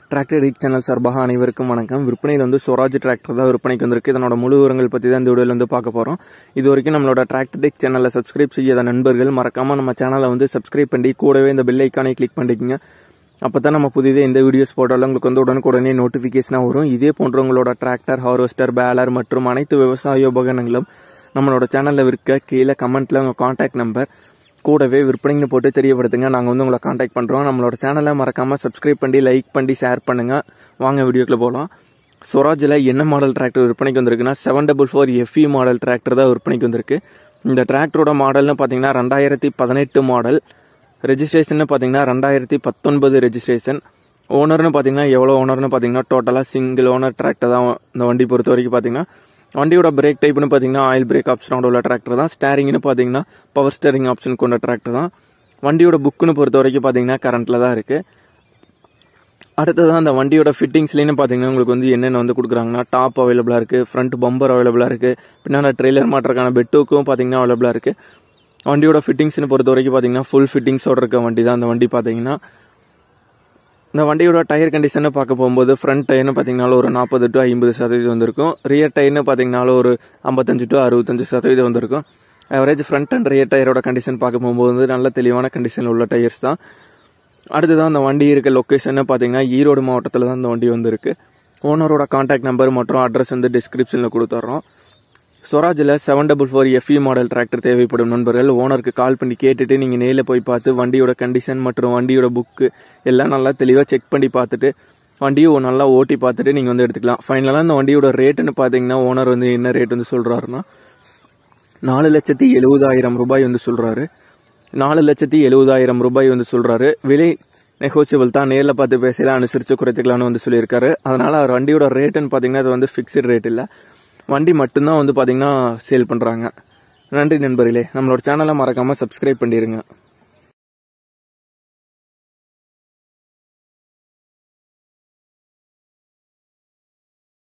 tractor ரீக் channel சார்பாக அனைவருக்கும் வணக்கம் விற்பனையில் வந்து ஸ்வராஜ் டிராக்டர் தான் விற்பனைக்கு வந்திருக்கு இதனோட முழு விவரங்கள் பற்றி தான் இந்த வீடியோவில் வந்து பார்க்க போகிறோம் இது வரைக்கும் நம்மளோட டிராக்டர் டெக் சேனலை சப்ஸ்கிரைப் செய்யாத நண்பர்கள் மறக்காமல் நம்ம சேனலை வந்து சப்ஸ்கிரைப் பண்ணி கூடவே இந்த பெல் ஐக்கானை கிளிக் பண்ணிக்கங்க அப்போ தான் நம்ம புதிதே இந்த வீடியோஸ் போட்டாலும் உங்களுக்கு வந்து உடனுக்குடனே நோட்டிஃபிகேஷனாக வரும் இதே போன்ற உங்களோட டிராக்டர் ஹார்வெஸ்டர் பேலர் மற்றும் அனைத்து விவசாய உபகரணங்களும் நம்மளோட சேனலில் இருக்க கீழே கமெண்ட்டில் உங்கள் காண்டாக்ட் நம்பர் கூடவே விற்பனைன்னு போட்டு தெரியப்படுத்துங்க நாங்கள் வந்து உங்களை காண்டாக்ட் பண்ணுறோம் நம்மளோட சேனலை மறக்காமல் சப்ஸ்கிரைப் பண்ணி லைக் பண்ணி ஷேர் பண்ணுங்கள் வாங்க வீடியோக்குள்ள போகலாம் ஸ்வராஜில் என்ன மாடல் டிராக்டர் விற்பனைக்கு வந்திருக்குன்னா seven double four FE model tractor தான் விற்பனைக்கு வந்திருக்கு இந்த டிராக்டரோட மாடல்னு பார்த்தீங்கன்னா ரெண்டாயிரத்தி பதினெட்டு மாடல் ரெஜிஸ்ட்ரேஷன் பார்த்தீங்கன்னா ரெண்டாயிரத்தி பத்தொன்பது ரெஜிஸ்ட்ரேஷன் ஓனர்னு பார்த்தீங்கன்னா எவ்வளோ ஓனர்னு பார்த்தீங்கன்னா டோட்டலாக சிங்கிள் ஓனர் டிராக்டர் தான் இந்த வண்டி பொறுத்த வரைக்கும் பார்த்தீங்கன்னா வண்டியோட பிரேக் டைப்னு பார்த்தீங்கன்னா ஆயில் பிரேக் ஆப்ஷனோட உள்ள டிராக்டர் தான் ஸ்டேரிங்னு பார்த்தீங்கன்னா பவர் ஸ்டேரிங் ஆப்ஷன் கொண்ட டிராக்டர் தான் வண்டியோட புக்குன்னு பொறுத்த வரைக்கும் பார்த்தீங்கன்னா கரண்ட்டில் தான் இருக்குது அடுத்ததான் அந்த வண்டியோட ஃபிட்டிங்ஸ்லேன்னு பார்த்தீங்கன்னா உங்களுக்கு வந்து என்னென்ன வந்து கொடுக்குறாங்கன்னா டாப் அவைலபிளாக இருக்குது ஃப்ரண்ட் பம்பர் அவைலபிளாக இருக்குது பின்னாடி ட்ரெய்லர் மாட்டுறதுக்கான பெட்டுக்கும் பார்த்தீங்கன்னா அவைலபிளாக இருக்குது வண்டியோட ஃபிட்டிங்ஸ்னு பொறுத்த வரைக்கும் பார்த்தீங்கன்னா ஃபுல் ஃபிட்டிங்ஸோட இருக்க வண்டி தான் அந்த வண்டி பார்த்தீங்கன்னா இந்த வண்டியோட டயர் கண்டிஷனை பார்க்க போகும்போது ஃப்ரண்ட் டயர்னு பார்த்தீங்கனாலும் ஒரு நாற்பது டு ஐம்பது சதவீதம் வந்திருக்கும் ரியர் டயர்னு பார்த்தீங்கனாலும் ஒரு ஐம்பத்தஞ்சு டு அறுபத்தஞ்சு சதவீதம் வந்திருக்கும் ஆவரேஜ் ஃப்ரண்ட் அண்ட் ரியர் டயரோட கண்டிஷன் பார்க்க போகும்போது நல்ல தெளிவான கண்டிஷனில் உள்ள டயர்ஸ் தான் அடுத்ததான் அந்த வண்டி இருக்க லொக்கேஷன் பார்த்தீங்கன்னா ஈரோடு மாவட்டத்தில் தான் இந்த வண்டி வந்திருக்கு ஓனரோட கான்டாக்ட் நம்பர் மற்றும் அட்ரஸ் வந்து டிஸ்கிரிப்ஷனில் கொடுத்துட்றோம் ஸ்வராஜில் seven double four FE model tractor தேவைப்படும் நண்பர்கள் ஓனருக்கு கால் பண்ணி கேட்டுட்டு நீங்கள் நேரில் போய் பார்த்து வண்டியோட கண்டிஷன் மற்றும் வண்டியோட புக்கு எல்லாம் நல்லா தெளிவாக செக் பண்ணி பார்த்துட்டு வண்டியை நல்லா ஓட்டி பார்த்துட்டு நீங்கள் வந்து எடுத்துக்கலாம் ஃபைனலாக இந்த வண்டியோட ரேட்டுன்னு பார்த்தீங்கன்னா ஓனர் வந்து என்ன ரேட் வந்து சொல்கிறாருன்னா நாலு லட்சத்தி எழுபதாயிரம் ரூபாய் வந்து சொல்கிறாரு நாலு லட்சத்தி எழுபதாயிரம் ரூபாய் வந்து சொல்கிறாரு விலை நெகோசியபிள் தான் நேரில் பார்த்து பேசலாம் அனுசரித்து குறைத்துக்கலாம்னு வந்து சொல்லியிருக்காரு அதனால் அவர் வண்டியோட ரேட்டுன்னு பார்த்தீங்கன்னா அது வந்து ஃபிக்ஸ்டு ரேட் இல்லை வண்டி மட்டும்தான் வந்து பார்த்தீங்கன்னா சேல் பண்ணுறாங்க நன்றி நண்பர்களே நம்மளோட சேனலை மறக்காமல் சப்ஸ்கிரைப் பண்ணிடுங்க